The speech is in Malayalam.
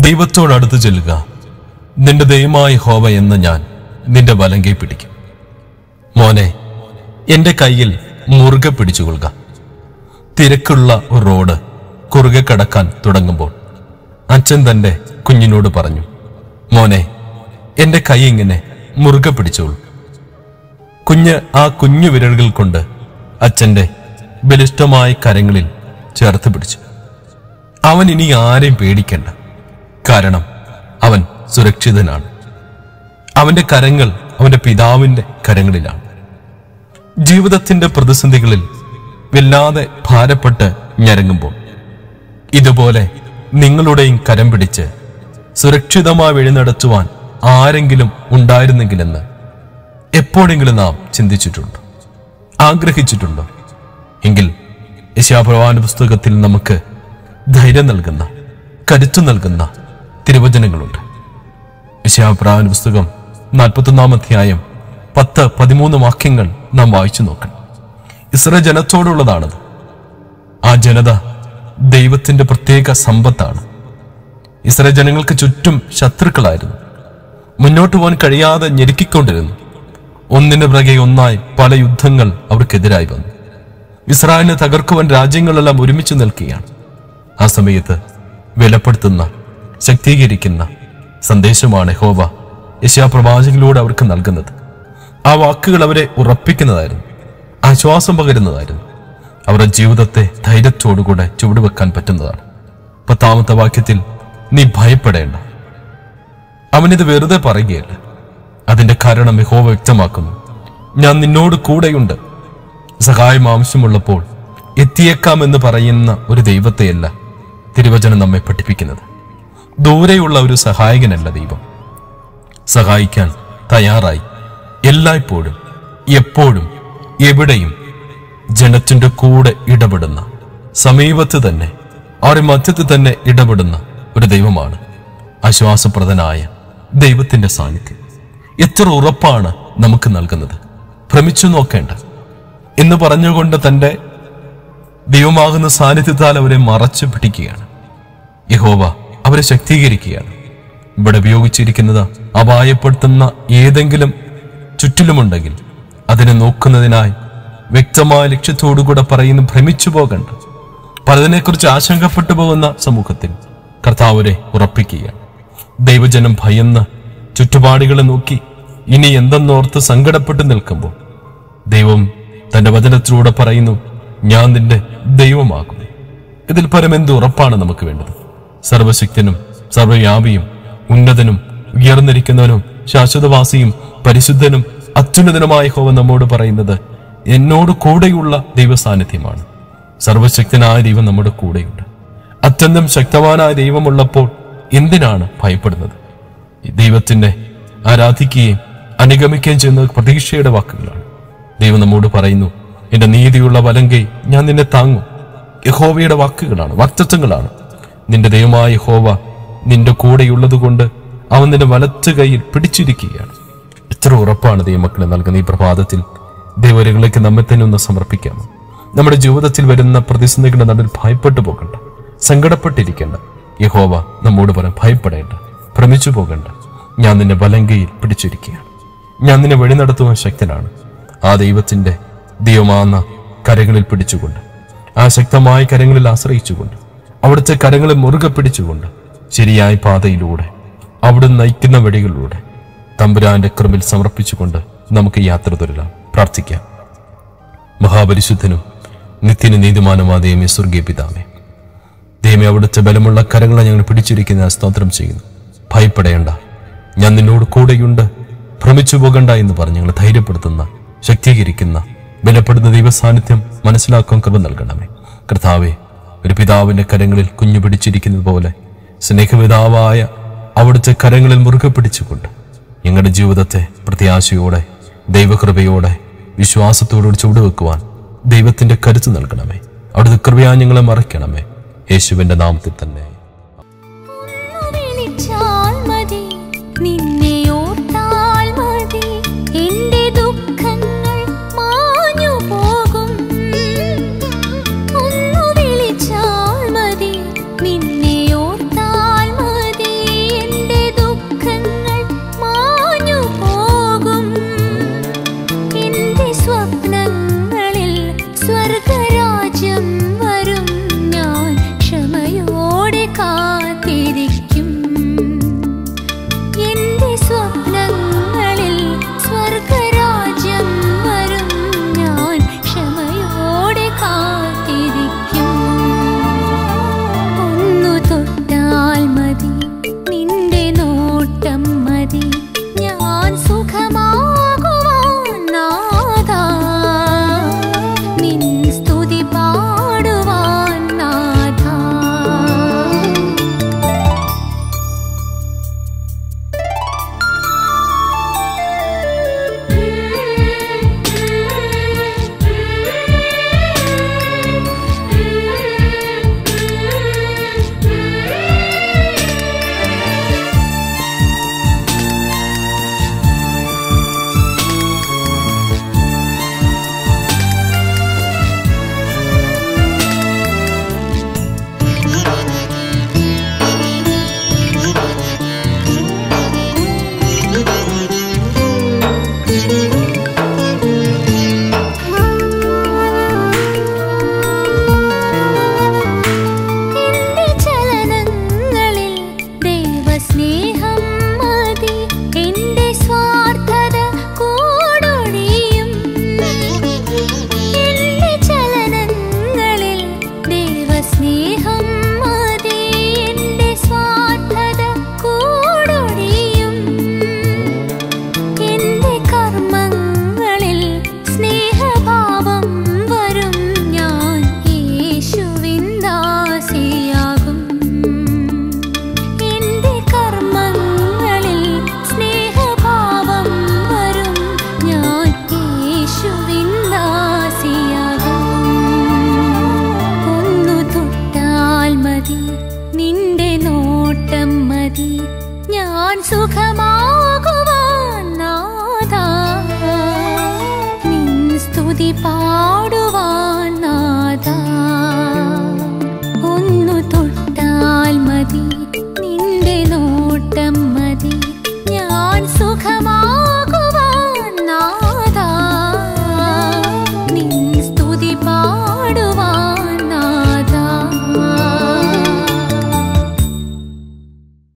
ദൈവത്തോടടുത്ത് ചെല്ലുക നിന്റെ ദൈവമായ ഹോവ എന്ന് ഞാൻ നിന്റെ വലങ്കെ പിടിക്കും മോനെ എന്റെ കയ്യിൽ മുറുകെ പിടിച്ചുകൊള്ളുക തിരക്കുള്ള ഒരു റോഡ് കുറുകെ കടക്കാൻ തുടങ്ങുമ്പോൾ അച്ഛൻ തന്റെ കുഞ്ഞിനോട് പറഞ്ഞു മോനെ എന്റെ കൈ ഇങ്ങനെ മുറുകെ പിടിച്ചോളൂ കുഞ്ഞ് ആ കുഞ്ഞു വിരലുകൾ കൊണ്ട് അച്ഛന്റെ ബലിഷ്ഠമായ കരങ്ങളിൽ ചേർത്ത് പിടിച്ചു അവൻ ഇനി ആരെയും പേടിക്കണ്ട കാരണം അവൻ സുരക്ഷിതനാണ് അവന്റെ കരങ്ങൾ അവന്റെ പിതാവിന്റെ കരങ്ങളിലാണ് ജീവിതത്തിന്റെ പ്രതിസന്ധികളിൽ വല്ലാതെ ഭാരപ്പെട്ട് ഞരങ്ങുമ്പോൾ ഇതുപോലെ നിങ്ങളുടെയും കരം പിടിച്ച് സുരക്ഷിതമായി വഴി നടത്തുവാൻ ആരെങ്കിലും ഉണ്ടായിരുന്നെങ്കിലെന്ന് എപ്പോഴെങ്കിലും നാം ചിന്തിച്ചിട്ടുണ്ടോ ആഗ്രഹിച്ചിട്ടുണ്ടോ എങ്കിൽ യശാപ്രവാന പുസ്തകത്തിൽ നമുക്ക് ധൈര്യം നൽകുന്ന കരുത്തു നൽകുന്ന തിരുവചനങ്ങളുണ്ട് യശാപ്രവാന പുസ്തകം നാൽപ്പത്തൊന്നാം അധ്യായം പത്ത് പതിമൂന്ന് വാക്യങ്ങൾ നാം വായിച്ചു നോക്കണം ഇസ്ര ജനത്തോടുള്ളതാണത് ആ ജനത ദൈവത്തിന്റെ പ്രത്യേക സമ്പത്താണ് ഇസ്ര ജനങ്ങൾക്ക് ചുറ്റും ശത്രുക്കളായിരുന്നു മുന്നോട്ട് പോകാൻ കഴിയാതെ ഞെരുക്കിക്കൊണ്ടിരുന്നു ഒന്നിനു പിറകെ ഒന്നായി പല യുദ്ധങ്ങൾ അവർക്കെതിരായി വന്നു ഇസ്രായേലിനെ തകർക്കുവാൻ രാജ്യങ്ങളെല്ലാം ഒരുമിച്ച് നിൽക്കുകയാണ് ആ സമയത്ത് വിലപ്പെടുത്തുന്ന ശക്തീകരിക്കുന്ന സന്ദേശമാണ് ഹോവ യശാപ്രവാചകിലൂടെ അവർക്ക് നൽകുന്നത് ആ വാക്കുകൾ അവരെ ഉറപ്പിക്കുന്നതായിരുന്നു ആശ്വാസം പകരുന്നതായിരുന്നു അവരുടെ ജീവിതത്തെ ധൈര്യത്തോടുകൂടെ ചുവടുവെക്കാൻ പറ്റുന്നതാണ് പത്താമത്തെ വാക്യത്തിൽ നീ ഭയപ്പെടേണ്ട അവനിത് വെറുതെ പറയുകയല്ല അതിന്റെ കാരണം യഹോവ വ്യക്തമാക്കുന്നു ഞാൻ നിന്നോട് കൂടെയുണ്ട് സഹായം ആവശ്യമുള്ളപ്പോൾ എത്തിയേക്കാമെന്ന് പറയുന്ന ഒരു ദൈവത്തെയല്ല തിരുവചനം നമ്മെ പഠിപ്പിക്കുന്നത് ദൂരെയുള്ള ഒരു സഹായകനല്ല ദൈവം സഹായിക്കാൻ തയ്യാറായി എല്ലായ്പ്പോഴും എപ്പോഴും എവിടെയും ജനത്തിന്റെ കൂടെ ഇടപെടുന്ന സമീപത്ത് തന്നെ അവരുടെ മധ്യത്തിൽ തന്നെ ഇടപെടുന്ന ഒരു ദൈവമാണ് ആശ്വാസപ്രദനായ ദൈവത്തിന്റെ സാന്നിധ്യം എത്ര ഉറപ്പാണ് നമുക്ക് നൽകുന്നത് ഭ്രമിച്ചു നോക്കേണ്ട എന്ന് പറഞ്ഞുകൊണ്ട് തന്റെ ദൈവമാകുന്ന സാന്നിധ്യത്താൽ അവരെ മറച്ചു പിടിക്കുകയാണ് യഹോവ അവരെ ശക്തീകരിക്കുകയാണ് ഇവിടെ ഉപയോഗിച്ചിരിക്കുന്നത് അപായപ്പെടുത്തുന്ന ഏതെങ്കിലും ചുറ്റിലുമുണ്ടെങ്കിൽ അതിനെ നോക്കുന്നതിനായി വ്യക്തമായ ലക്ഷ്യത്തോടുകൂടെ പറയുന്നു ഭ്രമിച്ചു പോകണ്ട പലതിനെക്കുറിച്ച് ആശങ്കപ്പെട്ടു പോകുന്ന സമൂഹത്തിൽ കർത്താവരെ ഉറപ്പിക്കുകയാണ് ദൈവജനം ഭയന്ന് ചുറ്റുപാടുകളെ നോക്കി ഇനി എന്തെന്നോർത്ത് സങ്കടപ്പെട്ടു നിൽക്കുമ്പോൾ ദൈവം തന്റെ വചനത്തിലൂടെ പറയുന്നു ഞാൻ നിന്റെ ദൈവമാകും ഇതിൽ പരം എന്ത് ഉറപ്പാണ് നമുക്ക് വേണ്ടത് സർവശക്തനും സർവവ്യാപിയും ഉന്നതനും ഉയർന്നിരിക്കുന്നവനും ശാശ്വതവാസിയും പരിശുദ്ധനും അത്യുന്നതനുമായ ഹോവ നമ്മോട് പറയുന്നത് എന്നോട് കൂടെയുള്ള ദൈവസാന്നിധ്യമാണ് സർവശക്തനായ ദൈവം നമ്മുടെ കൂടെയുണ്ട് അത്യന്തം ശക്തവാനായ ദൈവമുള്ളപ്പോൾ എന്തിനാണ് ഭയപ്പെടുന്നത് ഈ ദൈവത്തിന്റെ ആരാധിക്കുകയും അനുഗമിക്കുകയും ചെയ്യുന്നത് പ്രതീക്ഷയുടെ വാക്കുകളാണ് ദൈവം നമ്മോട് പറയുന്നു എന്റെ നീതിയുള്ള വലങ്കൈ ഞാൻ നിന്നെ താങ്ങും യഹോവയുടെ വാക്കുകളാണ് വാക്തത്വങ്ങളാണ് നിന്റെ ദൈവമായ യഹോവ നിന്റെ കൂടെയുള്ളത് കൊണ്ട് അവൻ നിന്റെ വലത്ത് കൈയിൽ പിടിച്ചിരിക്കുകയാണ് എത്ര ഉറപ്പാണ് ദൈവമക്കളെ നൽകുന്ന ഈ പ്രഭാതത്തിൽ ദൈവരങ്ങളിലേക്ക് നമ്മെ തന്നെ ഒന്ന് സമർപ്പിക്കാമോ നമ്മുടെ ജീവിതത്തിൽ വരുന്ന പ്രതിസന്ധികളുടെ നടുവിൽ ഭയപ്പെട്ടു പോകണ്ട സങ്കടപ്പെട്ടിരിക്കേണ്ട യഹോവ നമ്മോട് പറയാൻ ഭയപ്പെടേണ്ട ഭ്രമിച്ചു പോകണ്ട ഞാൻ നിന്നെ വലങ്കയിൽ പിടിച്ചിരിക്കുകയാണ് ഞാൻ നിന്നെ വഴി നടത്തുവാൻ ശക്തനാണ് ആ ദൈവത്തിന്റെ ദൈവമാന്ന കരങ്ങളിൽ പിടിച്ചുകൊണ്ട് ആ ശക്തമായ കരങ്ങളിൽ ആശ്രയിച്ചുകൊണ്ട് അവിടുത്തെ കരങ്ങളെ മുറുകെ പിടിച്ചുകൊണ്ട് ശരിയായ പാതയിലൂടെ അവിടുന്ന് നയിക്കുന്ന വഴികളിലൂടെ തമ്പുരാന്റെ ക്രമിൽ സമർപ്പിച്ചുകൊണ്ട് നമുക്ക് യാത്ര തുടരാം പ്രാർത്ഥിക്കാം മഹാപരിശുദ്ധനും നിത്യന് നീതിമാനമാതയമേ സ്വർഗീയ പിതാമേ ദൈവമേ അവിടുത്തെ ബലമുള്ള കരങ്ങളെ ഞങ്ങൾ പിടിച്ചിരിക്കുന്ന സ്തോത്രം ചെയ്യുന്നു ഭയപ്പെടേണ്ട ഞാൻ നിന്നോട് കൂടെയുണ്ട് ഭ്രമിച്ചു പോകണ്ട എന്ന് പറഞ്ഞ് ഞങ്ങൾ ധൈര്യപ്പെടുത്തുന്ന ശക്തീകരിക്കുന്ന ബലപ്പെടുന്ന ദൈവസാന്നിധ്യം മനസ്സിലാക്കാൻ കൃപ നൽകണമേ കർത്താവെ ഒരു പിതാവിന്റെ കരങ്ങളിൽ കുഞ്ഞു പിടിച്ചിരിക്കുന്നത് പോലെ സ്നേഹപിതാവായ അവിടുത്തെ കരങ്ങളിൽ മുറുകെ പിടിച്ചുകൊണ്ട് ഞങ്ങളുടെ ജീവിതത്തെ പ്രത്യാശയോടെ ദൈവകൃപയോടെ വിശ്വാസത്തോടുകൂടി ചുവടുവെക്കുവാൻ ദൈവത്തിന്റെ കരുത്ത് നൽകണമേ അവിടുത്തെ കൃപയാ ഞങ്ങളെ മറയ്ക്കണമേ യേശുവിന്റെ നാമത്തിൽ തന്നെ വിളിച്ചാൽ മതി നിന്നെ ഓർത്താൽ മതി എന്റെ ദുഃഖങ്ങൾ മാഞ്ഞു പോകും ഒന്നു വിളിച്ചാൽ മതി നിന്നെ ഓർത്താൽ മതി പാ